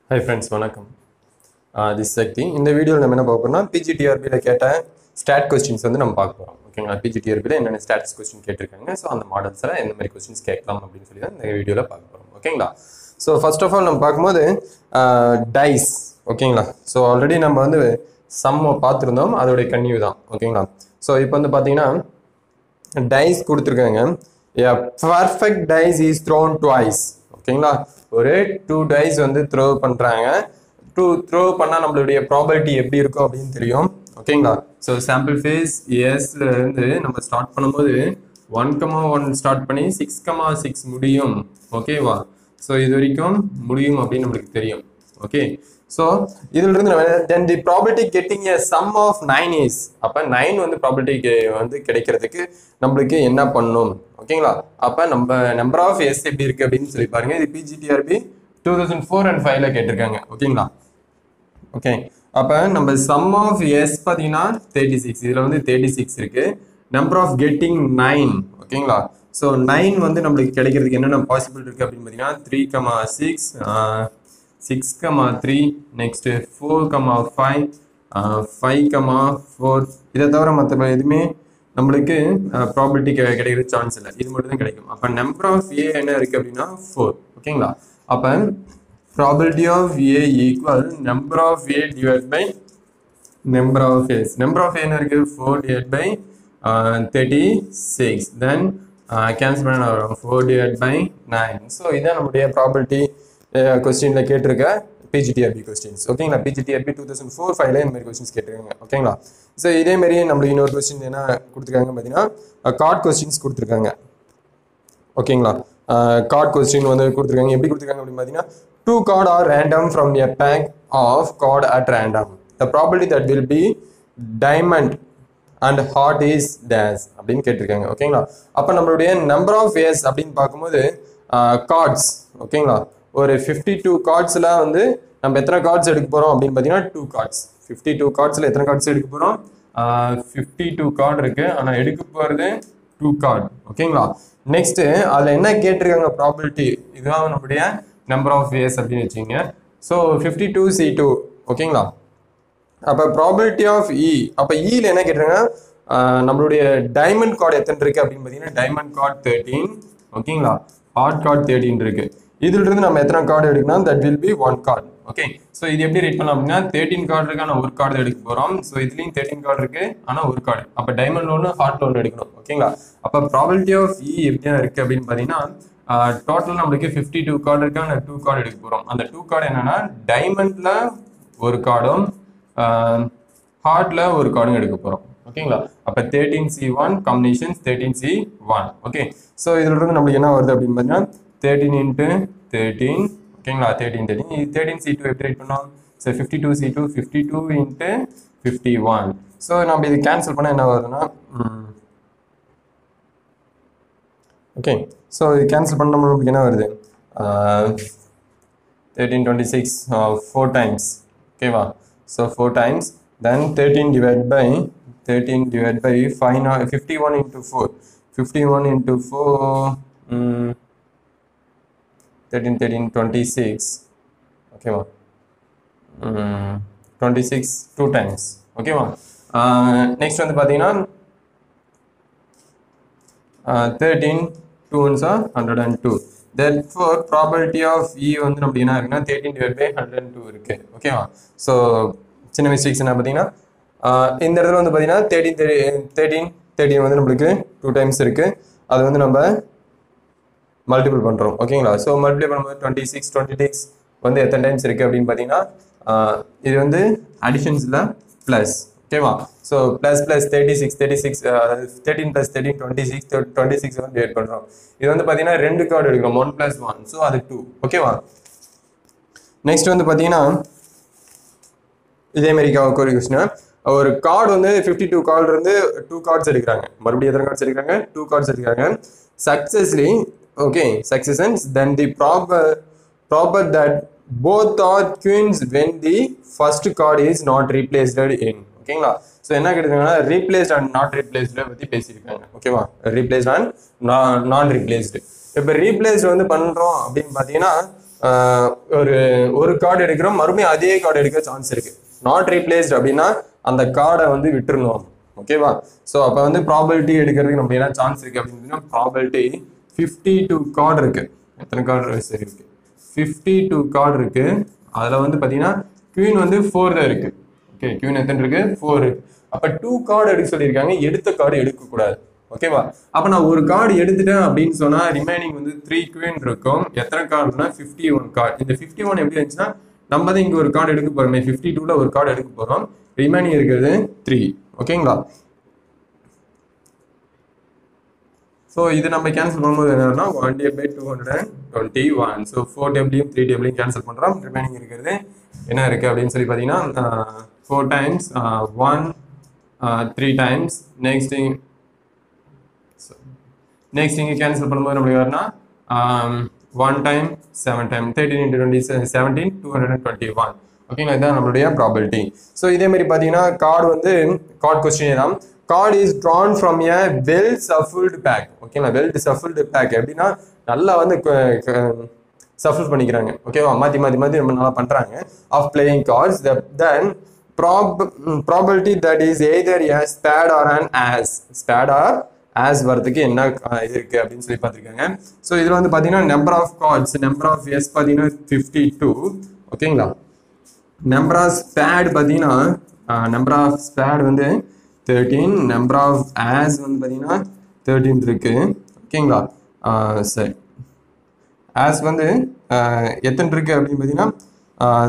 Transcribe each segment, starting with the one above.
high friends வணக்கம் this Sakthi இந்த வீடியோவில் நம்ம என்ன பார்க்க போறோம்னா பிஜிடிஆர்பியில் கேட்ட ஸ்டாட் கொஸ்டின்ஸ் வந்து நம்ம பார்க்க போகிறோம் ஓகேங்களா பிஜிடிஆர்பியில் என்னென்ன ஸ்டாட்ஸ் கொஸ்டின் கேட்டிருக்காங்க ஸோ அந்த மாடல்ஸில் எந்த மாதிரி கொஸ்டின்ஸ் கேட்கலாம் அப்படின்னு சொல்லி தான் இந்த வீடியோவில் பார்க்க போகிறோம் ஓகேங்களா ஸோ ஃபர்ஸ்ட் ஆஃப் ஆல் நம்ம பார்க்கும்போது டைஸ் ஓகேங்களா ஸோ ஆல்ரெடி நம்ம வந்து சம்ம பார்த்துருந்தோம் அதோடைய கன்யூ தான் ஓகேங்களா ஸோ இப்போ வந்து பார்த்தீங்கன்னா டைஸ் கொடுத்துருக்காங்க perfect dice is thrown twice ஓகேங்களா ஒரு டூ டைஸ் வந்து த்ரோ பண்ணுறாங்க டூ த்ரோ பண்ணால் நம்மளுடைய ப்ராபர்ட்டி எப்படி இருக்கும் அப்படின்னு தெரியும் ஓகேங்களா ஸோ சாம்பிள் ஃபேஸ் எஸ்ல இருந்து நம்ம ஸ்டார்ட் பண்ணும்போது ஒன் கமா ஒன் ஸ்டார்ட் பண்ணி சிக்ஸ் கமா சிக்ஸ் முடியும் ஓகேவா ஸோ இது வரைக்கும் முடியும் அப்படின்னு நம்மளுக்கு தெரியும் ஓகே ஸோ இதுல இருந்து நம்ம then the property getting a sum of nine is அப்போ நைன் வந்து ப்ராபர்ட்டி வந்து கிடைக்கிறதுக்கு நம்மளுக்கு என்ன பண்ணும் ஓகேங்களா அப்போ நம்ம நம்பர் ஆஃப் எஸ் எப்படி இருக்கு அப்படின்னு சொல்லி பாருங்க இது PGTRB two thousand four and ஃபைவ்ல கேட்டிருக்காங்க ஓகேங்களா ஓகே அப்போ நம்ம சம் ஆஃப் எஸ் பார்த்தீங்கன்னா தேர்ட்டி சிக்ஸ் இதில் வந்து தேர்ட்டி சிக்ஸ் இருக்கு நம்பர் ஆஃப் கெட்டிங் நைன் ஓகேங்களா ஸோ நைன் வந்து நம்மளுக்கு கிடைக்கிறதுக்கு என்னென்ன பாசிபிள் இருக்கு அப்படின்னு பார்த்தீங்கன்னா three comma six six comma three next four comma five five comma four இதை தவிர மற்ற எதுவுமே நம்மளுக்கு ப்ராபர்ட்டி கிடைக்கிற சான்ஸ் இல்லை இது மட்டும் தான் கிடைக்கும் அப்போ நம்பர் ஆஃப் ஏ என்ன இருக்கு அப்படின்னா ஃபோர் ஓகேங்களா அப்போ property of A equal number of A divide by number of S number of என்ன இருக்கு four divide by thirty six then cancel பண்ண வரும் four divide by nine so இதான் நம்முடைய ப்ராபர்ட்டி கொஸ்டினில் கேட்டிருக்க பிஜிடிஆர்பி கொஸ்டின்ஸ் ஓகேங்களா பிஜிடிஆர்பி டூ தௌசண்ட் ஃபோர் ஃபைவ்ல இந்த மாதிரி கொஸ்டின்ஸ் கேட்டிருக்காங்க ஓகேங்களா ஸோ இதே மாதிரி நம்மளுக்கு இன்னொரு கொஸ்டின் என்ன கொடுத்துருக்காங்க பார்த்தீங்கன்னா கார்ட் கொஸ்டின்ஸ் கொடுத்துருக்காங்க ஓகேங்களா கார்ட் கொஸ்டின் வந்து கொடுத்துருக்காங்க எப்படி கொடுத்துருக்காங்க அப்படின்னு பார்த்தீங்கன்னா two card are random from a pack of card at random the property that will be diamond and heart is days அப்படின்னு கேட்டிருக்காங்க ஓகேங்களா அப்போ நம்மளுடைய நம்பர் ஆஃப் இயர்ஸ் அப்படின்னு பார்க்கும்போது கார்ட்ஸ் ஓகேங்களா ஒரு ஃபிஃப்டி டூ கார்ட்ஸில் வந்து நம்ம எத்தனை கார்ட்ஸ் எடுக்க போகிறோம் அப்படின்னு பார்த்தீங்கன்னா டூ கார்ட்ஸ் ஃபிஃப்டி டூ கார்ட்ஸில் எத்தனை கார்ட்ஸ் எடுக்க போகிறோம் ஃபிஃப்டி டூ கார்டு இருக்கு ஆனால் எடுக்க போகிறது டூ கார்டு ஓகேங்களா நெக்ஸ்ட் அதில் என்ன கேட்டிருக்காங்க ப்ராபர்ட்டி இதுதான் நம்மளுடைய நம்பர் ஆஃப் இயர்ஸ் அப்படின்னு வச்சுங்க so fifty two C two ஓகேங்களா அப்போ ப்ராபர்ட்டி ஆஃப் இ அப்போ இயில் என்ன கேட்டிருக்காங்க நம்மளுடைய டைமண்ட் கார்டு எத்தனை இருக்கு அப்படின்னு பார்த்தீங்கன்னா டைமண்ட் கார்டு தேர்ட்டீன் ஓகேங்களா ஹார்ட் கார்டு தேர்ட்டின் இருக்கு இதுல இருந்து நம்ம எத்தனை கார்டு எடுக்கணும் that will be one card okay so இது எப்படி ரேட் பண்ணலாம் அப்படின்னா தேர்ட்டின் கார்டு இருக்கு ஆனால் ஒரு கார்டு எடுக்க போகிறோம் ஸோ இதுலேயும் தேர்ட்டின் கார்டு இருக்கு ஆனால் ஒரு கார்டு அப்போ டைமண்ட் லோனு ஹார்ட் லோன் எடுக்கணும் ஓகேங்களா அப்போ ப்ராபர்ட்டி ஆஃப் இ எப்படியா இருக்கு அப்படின்னு பார்த்தீங்கன்னா டோட்டல் நம்மளுக்கு ஃபிஃப்டி டூ கார்டு இருக்கு ஆனால் டூ கார்டு எடுக்க போகிறோம் அந்த டூ கார்டு என்னன்னா டைமண்ட்ல ஒரு கார்டும் ஹார்ட்ல ஒரு கார்டும் எடுக்க போகிறோம் ஓகேங்களா அப்போ thirteen C one combinations thirteen C one okay so இதுல இருந்து நம்மளுக்கு என்ன வருது அப்படின்னு பார்த்தீங்கன்னா தேர்ட்டீன் இன்ட்டு தேர்ட்டீன் ஓகேங்களா தேர்ட்டீன் தேர்ட்டின் இது தேர்ட்டின் சி டூ எப்படி ரைட் பண்ணோம் so fifty two C two fifty two into fifty one so நம்ம இது கேன்சல் பண்ணால் என்ன வருதுன்னா ஓகே ஸோ இது கேன்சல் பண்ண நம்மளுக்கு என்ன வருது thirteen twenty six four times ஓகேவா so four times then thirteen divide by thirteen divide by five நா fifty one into four fifty one into four thirteen thirteen twenty six ஓகேவா twenty six two times ஓகேவா next வந்து பார்த்தீங்கன்னா thirteen two ஒன்ஸா hundred and two then four property of E வந்து நம்ம என்ன இருக்குன்னா thirteen divide by hundred and two இருக்கு ஓகேவா ஸோ சின்ன மிஸ்டேக்ஸ் என்ன பார்த்தீங்கன்னா இந்த இடத்துல வந்து பார்த்தீங்கன்னா தேர்ட்டின் தேர்ட்டின் தேர்ட்டின் வந்து நம்மளுக்கு டூ டைம்ஸ் இருக்கு அது வந்து நம்ம மல்டிபிள் பண்ணுறோம் ஓகேங்களா ஸோ மல்டிபிள் பண்ணும்போது டுவெண்ட்டி சிக்ஸ் டுவெண்ட்டி சிக்ஸ் வந்து எத்தனை டைம்ஸ் இருக்குது அப்படின்னு பார்த்தீங்கன்னா இது வந்து அடிஷன்ஸில் ப்ளஸ் ஓகேவா so plus plus thirty six thirty six thirteen plus thirteen twenty six twenty six வந்து டிவைட் பண்ணுறோம் இது வந்து பார்த்தீங்கன்னா ரெண்டு கார்டு எடுக்கிறோம் ஒன் ப்ளஸ் ஒன் ஸோ அது டூ ஓகேவா நெக்ஸ்ட் வந்து பார்த்தீங்கன்னா இதே மாதிரி ஒரு கொஸ்டின் ஒரு கார்டு வந்து ஃபிஃப்டி டூ கார்டு இருந்து டூ கார்ட்ஸ் எடுக்கிறாங்க மறுபடியும் எத்தனை கார்ட்ஸ் எடுக்கிறாங்க டூ கார்ட்ஸ் எடுக்கிறாங்க successively okay successions then the proper proper that both are queens when the first card is not replaced in ஓகேங்களா ஸோ என்ன கேட்டிருக்காங்கன்னா ரீப்ளேஸ்ட் அண்ட் நாட் ரீப்ளேஸ்டு பற்றி பேசியிருக்காங்க ஓகேவா ரீப்ளேஸ்ட் அண்ட் நான் ரீப்ளேஸ்டு இப்போ replaced வந்து பண்ணுறோம் அப்படின்னு பார்த்தீங்கன்னா ஒரு ஒரு கார்டு எடுக்கிறோம் மறுபடியும் அதே கார்டு எடுக்க சான்ஸ் இருக்கு நாட் ரீப்ளேஸ்ட் அப்படின்னா அந்த கார்டை வந்து விட்டுருணும் ஓகேவா ஸோ அப்போ வந்து ப்ராபபிலிட்டி எடுக்கிறதுக்கு நம்ம என்ன சான்ஸ் இருக்கு அப்படின்னு ப்ராபபிலிட்டி ஃபிஃப்டி டூ கார்டு இருக்கு எத்தனை கார்டு சரி இருக்கு ஃபிஃப்டி டூ கார்டு இருக்கு அதில் வந்து பார்த்தீங்கன்னா குவீன் வந்து ஃபோர் தான் இருக்கு ஓகே குவீன் எத்தனை இருக்கு ஃபோர் இருக்கு அப்போ டூ கார்டு எடுக்க சொல்லியிருக்காங்க எடுத்த கார்டு எடுக்கக்கூடாது ஓகேவா அப்போ நான் ஒரு கார்டு எடுத்துட்டேன் அப்படின்னு சொன்னா ரிமைனிங் வந்து த்ரீ குவீன் இருக்கும் எத்தனை கார்டுனா ஃபிஃப்டி ஒன் கார்டு இந்த ஃபிஃப்டி ஒன் எப்படி இருந்துச்சுன்னா நம்ம தான் இங்கே ஒரு கார்டு எடுக்க போறோமே ஃபிஃப்டி டூவில் ஒரு கார்டு எடுக்க போறோம் ரிமைனிங் இருக்கிறது த்ரீ ஓகேங்களா ஸோ இது நம்ம கேன்சல் பண்ணும்போது என்னன்னா one day by two hundred and twenty one so four டேபிளையும் த்ரீ டேபிளையும் கேன்சல் பண்ணுறோம் ரிமைனிங் இருக்கிறது என்ன இருக்குது அப்படின்னு சொல்லி பார்த்தீங்கன்னா four times one three times next next இங்கே கேன்சல் பண்ணும்போது நம்மளுக்கு வரனா one time seven time thirteen into twenty seventeen two hundred and twenty one ஓகேங்களா இதுதான் நம்மளுடைய ப்ராபபிலிட்டி ஸோ இதே மாதிரி பார்த்தீங்கன்னா கார்டு வந்து கார்டு கொஸ்டின் தான் card is drawn from a well shuffled pack ஓகேங்களா வெல் சஃபுல்டு பேக் எப்படின்னா நல்லா வந்து சஃபுல் பண்ணிக்கிறாங்க ஓகேவா மாற்றி மாற்றி மாற்றி நம்ம நல்லா பண்ணுறாங்க of playing cards then prob probability that is either a spade or an ace spade or ace வரதுக்கு என்ன அஹ், இது இருக்கு அப்படின்னு சொல்லி பார்த்துருக்காங்க ஸோ இதில் வந்து பார்த்தீங்கன்னா number of cards number of S பார்த்தீங்கன்னா ஃபிஃப்டி டூ ஓகேங்களா நம்பர் ஆஃப் ஸ்பேட் பார்த்தீங்கன்னா நம்பர் ஆஃப் ஸ்பேட் வந்து தேர்ட்டீன் நம்பர் ஆஃப் ஆஸ் வந்து பார்த்தீங்கன்னா தேர்ட்டீன் இருக்கு ஓகேங்களா ஆஹ் சரி ஆஸ் வந்து ஆஹ் எத்தனை இருக்கு அப்படின்னு பார்த்தீங்கன்னா ஆஹ்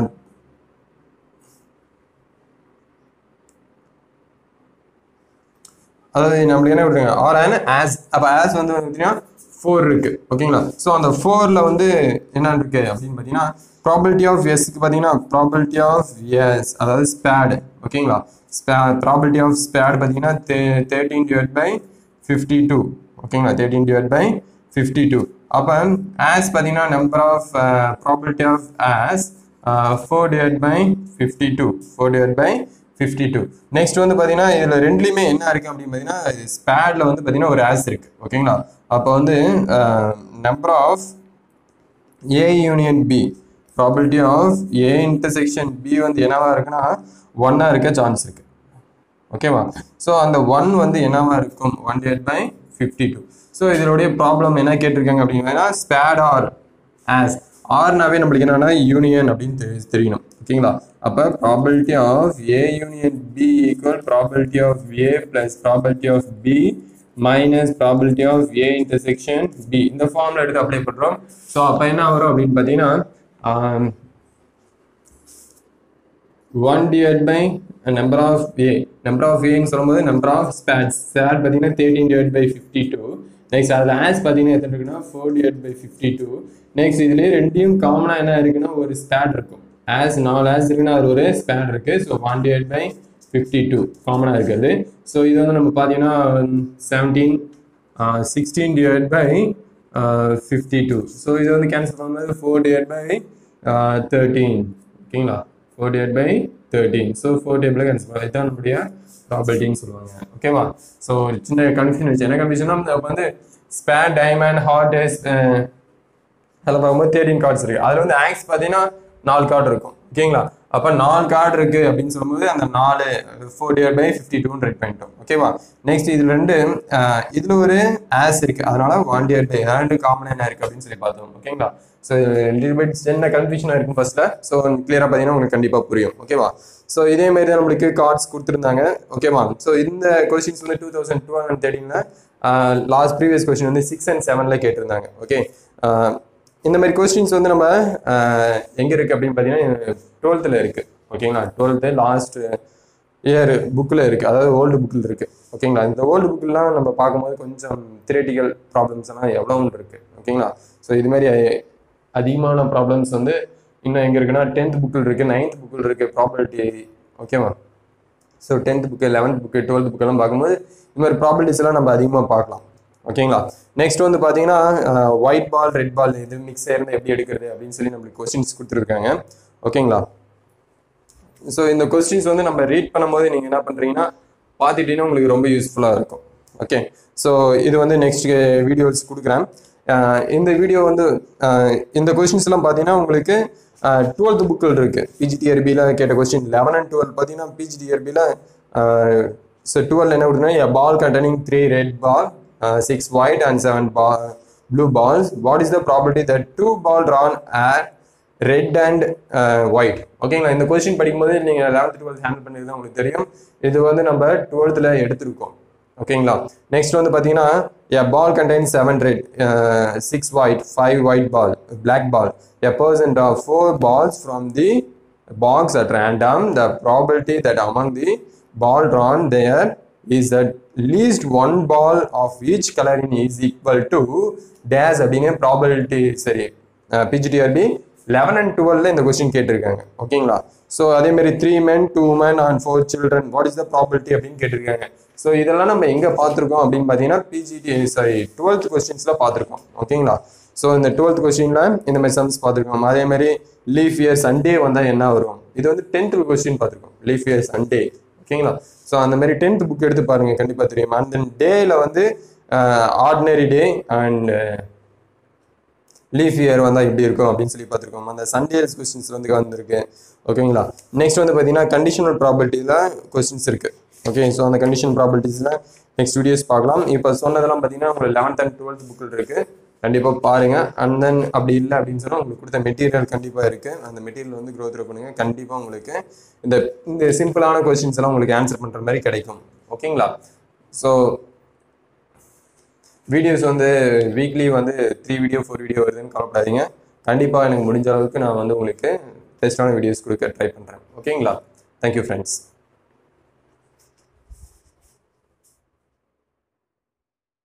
அதாவது நம்மளுக்கு என்ன விட்டுருங்க ஆர் ஆன் ஆஸ் அப்போ ஆஸ் வந்து பார்த்தீங்கன்னா ஃபோர் இருக்கு ஓகேங்களா ஸோ அந்த ஃபோரில் வந்து என்ன இருக்கு அப்படின்னு பார்த்தீங்கன்னா ப்ராபபிலிட்டி ஆஃப் எஸ்க்கு பார்த்தீங்கன்னா ப்ராபபிலிட்டி ஆஃப் எஸ் அதாவது ஸ்பேட் ஓகேங்களா ஸ்பே ப்ராபபிலிட்டி ஆஃப் ஸ்பேட் பார்த்தீங்கன்னா thirteen divide by fifty two ஓகேங்களா thirteen divide by fifty two அப்போ ஆஸ் பார்த்தீங்கன்னா number of probability of ace four divide by fifty two four divide by fifty two next வந்து பார்த்தீங்கன்னா இதில் ரெண்டுலேயுமே என்ன இருக்குது அப்படின்னு பார்த்தீங்கன்னா ஸ்பேடில் வந்து பார்த்தீங்கன்னா ஒரு ஆஸ் இருக்குது ஓகேங்களா அப்போ வந்து number of A union B probability of A intersection B வந்து என்னவா இருக்குன்னா ஒன்னாக இருக்க சான்ஸ் இருக்கு ஓகேவா ஸோ அந்த ஒன் வந்து என்னவா இருக்கும் one divide by fifty two so இதனுடைய ப்ராப்ளம் என்ன கேட்டிருக்காங்க அப்படின்னா ஸ்பேட் ஆர் ஆஸ் ஆர்னாவே நம்மளுக்கு என்னன்னா யூனியன் அப்படின்னு தெரி- தெரியணும் ஓகேங்களா அப்போ probability of A union B equal probability of A plus probability of B minus probability of A intersection B இந்த ஃபார்ம்ல எடுத்து அப்ளை பண்றோம் ஸோ அப்போ என்ன வரும் அப்படின்னு பார்த்தீங்கன்னா one divide by number of A number of ஏன்னு சொல்லும்போது நம்பர் ஆஃப் ஸ்பேட்ஸ் ஸ்பேட் பார்த்தீங்கன்னா thirteen divide by fifty two next அதில் ஆஸ் பார்த்தீங்கன்னா எத்தனை இருக்குன்னா four divide by fifty two next இதுலேயே ரெண்டையும் காமனாக என்ன இருக்குன்னா ஒரு ஸ்பேட் இருக்கும் ஆஸ் நாலு ஆஸ் இருக்குன்னா அது ஒரு ஸ்பேட் இருக்கு so one divide by fifty two காமனாக இருக்குது ஸோ இது வந்து நம்ம பார்த்தீங்கன்னா seventeen sixteen divide by fifty two so இது வந்து கேன்சல் பண்ணும்போது ஃபோர் டிவைட் பை தேர்ட்டீன் ஓகேங்களா four divide by thirteen so four table cancel பண்ணலாம் இதுதான் நம்முடைய ப்ராபர்ட்டின்னு சொல்லுவாங்க ஓகேவா ஸோ சின்ன கன்ஃபியூஷன் வச்சு என்ன கன்ஃபியூஷனா அப்போ வந்து ஸ்பேர் டைமண்ட் ஹார்ட் அதில் பார்க்கும்போது தேர்ட்டின் கார்ட்ஸ் இருக்கு அதில் வந்து ஆக்ஸ் பார்த்தீங்கன்னா நாலு கார்டு இருக்கும் ஓகேங்களா அப்போ நாலு கார்டு இருக்கு அப்படின்னு சொல்லும்போது அந்த நாலு ஃபோர் டிவைட் பை ஃபிஃப்டி டூன்னு ரைட் பண்ணிட்டோம் ஓகேவா நெக்ஸ்ட் இது ரெண்டு அஹ், இதுல ஒரு ஆஸ் இருக்கு அதனால ஒன் டிவைட் பை ரெண்டு காமன் என்ன இருக்கு அப்படின்னு சொல்லி பார்த்தோம் ஓகேங்களா ஸோ லிட்டில் பிட் சின்ன கன்ஃபியூஷனாக இருக்கும் ஃபர்ஸ்ட்ல ஸோ கிளியராக பார்த்தீங்கன்னா உங்களுக்கு கண்டிப்பாக புரியும் ஓகேவா ஸோ இதே மாதிரி தான் நம்மளுக்கு கார்ட்ஸ் கொடுத்துருந்தாங்க ஓகேவா ஸோ இந்த கொஸ்டின்ஸ் வந்து டூ தௌசண்ட் டூ ஹண்ட்ரட் தேர்ட்டினில் லாஸ்ட் ப்ரீவியஸ் கொஸ்டின் வந்து சிக்ஸ் அண்ட் செவனில் கேட்டிருந்தாங்க ஓகே இந்த மாதிரி கொஸ்டின்ஸ் வந்து நம்ம ஆஹ், எங்க இருக்கு அப்படின்னு பார்த்தீங்கன்னா டுவெல்த்தில் இருக்கு ஓகேங்களா டுவெல்த்து லாஸ்ட் இயர் புக்கில் இருக்கு அதாவது ஓல்டு புக்கில் இருக்கு ஓகேங்களா இந்த ஓல்டு புக்கில்லாம் நம்ம பார்க்கும்போது கொஞ்சம் தியேட்டிக்கல் ப்ராப்ளம்ஸ் எல்லாம் எவ்வளோ இருக்கு ஓகேங்களா ஸோ இது மாதிரி அதிகமான ப்ராப்ளம்ஸ் வந்து இன்னும் எங்க இருக்குன்னா டென்த் புக்கில் இருக்கு நைன்த் புக்கில் இருக்கு ப்ராபர்ட்டி ஓகேவா so tenth book eleventh book twelfth புக்கெல்லாம் பார்க்கும்போது இந்த மாதிரி ப்ராபர்ட்டிஸ் எல்லாம் நம்ம அதிகமாக பார்க்கலாம் ஓகேங்களா நெக்ஸ்ட் வந்து பார்த்தீங்கன்னா ஒயிட் பால் ரெட் பால் இது மிக்ஸ் இருந்து எப்படி எடுக்கிறது அப்படின்னு சொல்லி நம்மளுக்கு கொஸ்டின்ஸ் கொடுத்துருக்காங்க ஓகேங்களா ஸோ இந்த கொஸ்டின்ஸ் வந்து நம்ம ரீட் பண்ணும்போது நீங்கள் என்ன பண்ணுறீங்கன்னா பார்த்துட்டீங்கன்னா உங்களுக்கு ரொம்ப யூஸ்ஃபுல்லாக இருக்கும் ஓகே ஸோ இது வந்து நெக்ஸ்ட் வீடியோஸ் கொடுக்குறேன் அஹ் இந்த வீடியோ வந்து அஹ் இந்த கொஸ்டின்ஸ் எல்லாம் பார்த்தீங்கன்னா உங்களுக்கு டுவெல்த் புக்கில் இருக்கு பிஜிடிஆர்பியில் கேட்ட கொஸ்டின் லெவன் அண்ட் டுவெல் பார்த்தீங்கன்னா பிஜிடிஆர்பியில் ஸோ டுவெல் என்ன கொடுத்தீங்கன்னா ball containing three red ball six white and seven ball blue balls what is the property that two ball drawn are red and white ஓகேங்களா இந்த question படிக்கும்போது நீங்கள் eleventh twelfth handle பண்ணிருந்தா உங்களுக்கு தெரியும் இது வந்து நம்ம டுவெல்த்தில் எடுத்திருக்கோம் ஓகேங்களா நெக்ஸ்ட் வந்து பார்த்தீங்கன்னா a ball contain seven red six white five white ball black ball a percent of four balls from the box at random the probability that among the ball drawn there is that least one ball of each coloring is equal to dash அப்படிங்கிற probability சரி PGTRB eleven and டுவெல்ல இந்த question கேட்டிருக்காங்க ஓகேங்களா so அதே மாதிரி three men two men and four children what is the probability அப்படின்னு கேட்டிருக்காங்க ஸோ இதெல்லாம் நம்ம எங்கே பார்த்துருக்கோம் அப்படின்னு பார்த்தீங்கன்னா பிஜிடி சாரி டுவெல்த் கொஸ்டின்ஸில் பார்த்துருக்கோம் ஓகேங்களா ஸோ இந்த டுவெல்த் கொஸ்டினில் இந்த மாதிரி சம்ஸ் பார்த்துருக்கோம் அதே மாதிரி லீஃப் இயர் சண்டே வந்தால் என்ன வரும் இது வந்து டென்த் கொஸ்டின் பார்த்துருக்கோம் லீஃப் இயர் சண்டே ஓகேங்களா ஸோ அந்த மாதிரி டென்த் புக் எடுத்து பாருங்க கண்டிப்பாக தெரியும் அண்ட் தென் டேயில் வந்து ordinary day and leap year வந்தால் இப்படி இருக்கும் அப்படின்னு சொல்லி பார்த்துருக்கோம் அந்த சண்டேஸ் கொஸ்டின்ஸ் வந்து வந்திருக்கு ஓகேங்களா நெக்ஸ்ட் வந்து பார்த்தீங்கன்னா கண்டிஷனல் ப்ராபர்ட்டியில் கொஸ்டின்ஸ் இருக்கு ஓகே ஸோ அந்த கண்டிஷன் ப்ராபர்ட்டிஸில் நெக்ஸ்ட் வீடியோஸ் பார்க்கலாம் இப்போ சொன்னதெல்லாம் பார்த்தீங்கன்னா உங்களுக்கு லெவன்த் அண்ட் டுவெல்த் புக்கில் இருக்கு கண்டிப்பாக பாருங்க அண்ட் தென் அப்படி இல்லை அப்படின்னு சொன்னால் உங்களுக்கு கொடுத்த மெட்டீரியல் கண்டிப்பாக இருக்கு அந்த மெட்டீரியல் வந்து க்ரோத் பண்ணுங்க கண்டிப்பாக உங்களுக்கு இந்த இந்த சிம்பிளான கொஸ்டின்ஸ் எல்லாம் உங்களுக்கு ஆன்சர் பண்ணுற மாதிரி கிடைக்கும் ஓகேங்களா ஸோ வீடியோஸ் வந்து வீக்லி வந்து த்ரீ வீடியோ ஃபோர் வீடியோ வருதுன்னு கவலைப்படாதீங்க கண்டிப்பாக எனக்கு முடிஞ்ச அளவுக்கு நான் வந்து உங்களுக்கு பெஸ்ட்டான வீடியோஸ் கொடுக்க ட்ரை பண்ணுறேன் ஓகேங்களா தேங்க்யூ ஃப்ரெண்ட்ஸ்